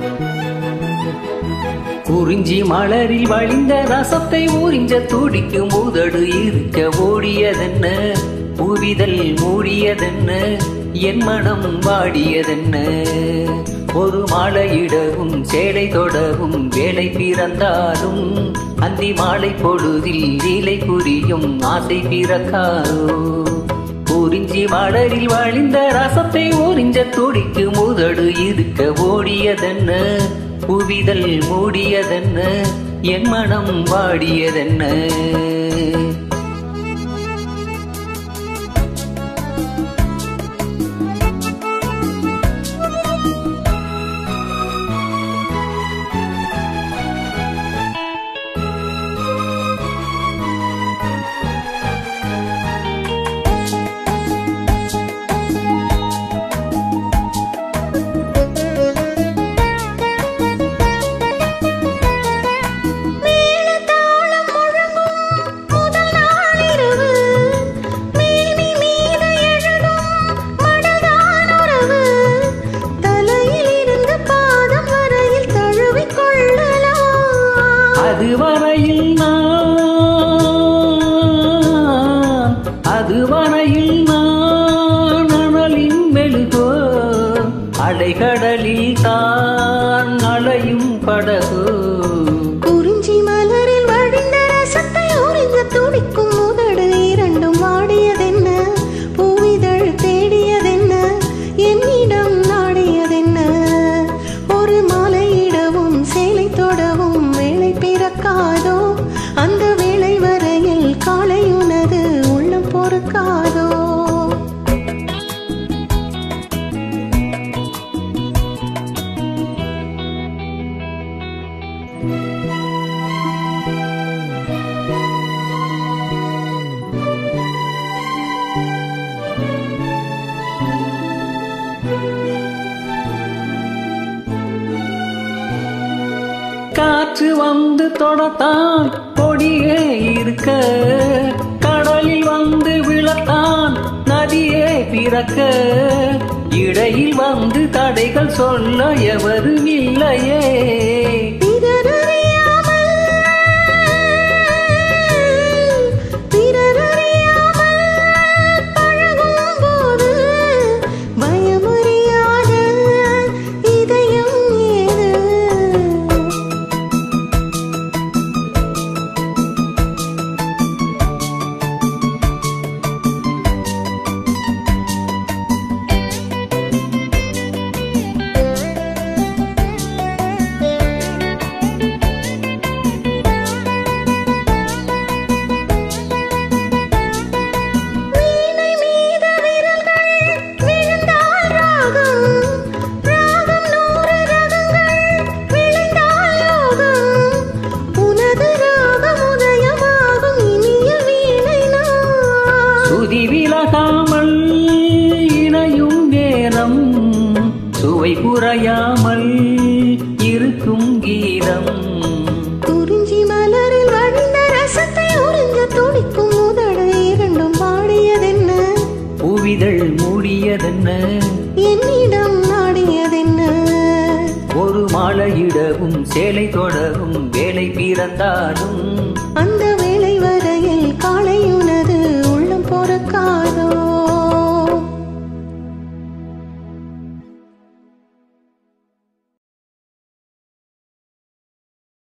குறிஞ்சி மலரில் வழிந்த ரசத்தை ஊறிஞ்ச துடிக்கும் உதடு இருக்க ஓடியதென்ன புவிதல் மூடியதென்ன என் மனம் வாடியதென்ன ஒரு மாலையிடவும் சேலை தொடவும் வேலை பிறந்தாலும் அந்தி மாலை பொழுதில் நீலை புரியும் ஆசை பிறக்காதோ குறிஞ்சி மலரில் வழிந்த ரசத்தை ஊறிஞ்ச துடிக்கு முதடு இருக்க ஓடியதென்ன புவிதல் மூடியதென்ன என் மனம் வாடியதென்ன மேளதாளம் முழங்கும் முதல் நாளிரவு மேனி மீது எழுதும் மடல்தான் உறவு தலையில் இருந்து பாதம் வரையில் தழுவிக் கொள்ளலாம் அதுவரையில் நான் அதுவரையில் நான் அனலின் மெழுகோ அலைகடலில் தான் அலையும் படகோ குறிஞ்சி மலரில் வழிந்த ரசத்தை உறிஞ்ச துடிக்கும் முதடு இரண்டும் வாடியதென்ன பூவிதழ் தேடியதென்ன என்னிடம் நாடியதென்ன ஒரு மாலையிடவும் சேலை தொடவும் வேலை பிறக்காதோ அந்த வேளை வரையில் காலை உனது உள்ளம் பொறுக்காதோ காற்று வந்து தொடத்தான் கொடியே இருக்க கடலில் வந்து விழத்தான் நதியே பிறக்க இடையில் வந்து தடைகள் சொல்ல எவரும் இல்லையே பிறரறியாமல் பிறரறியாமல் பழகும்போது பயமறியாத இதயம் ஏது வீணை மீது விரல்கள் விழுந்தால் ராகம் ராகம் நூறு ரகங்கள் விளைந்தால் யோகம் உனது ராகம் உதயமாகும் இனிய வீணை நான் சுதி விலகாமல் இணையும் நேரம் சுவை குறையாமல் இருக்கும் கீதம் குறிஞ்சி மலரில் வழிந்த ரசத்தை உறிஞ்ச துடிக்கும் முதடு இரண்டும் பாடியதென்ன பூவிதழ் மூடியதென்ன என்னிடம் நாடியதென்ன ஒரு மாலையிடவும் சேலை தொடரும் வேலை பிறந்தாலும் அந்த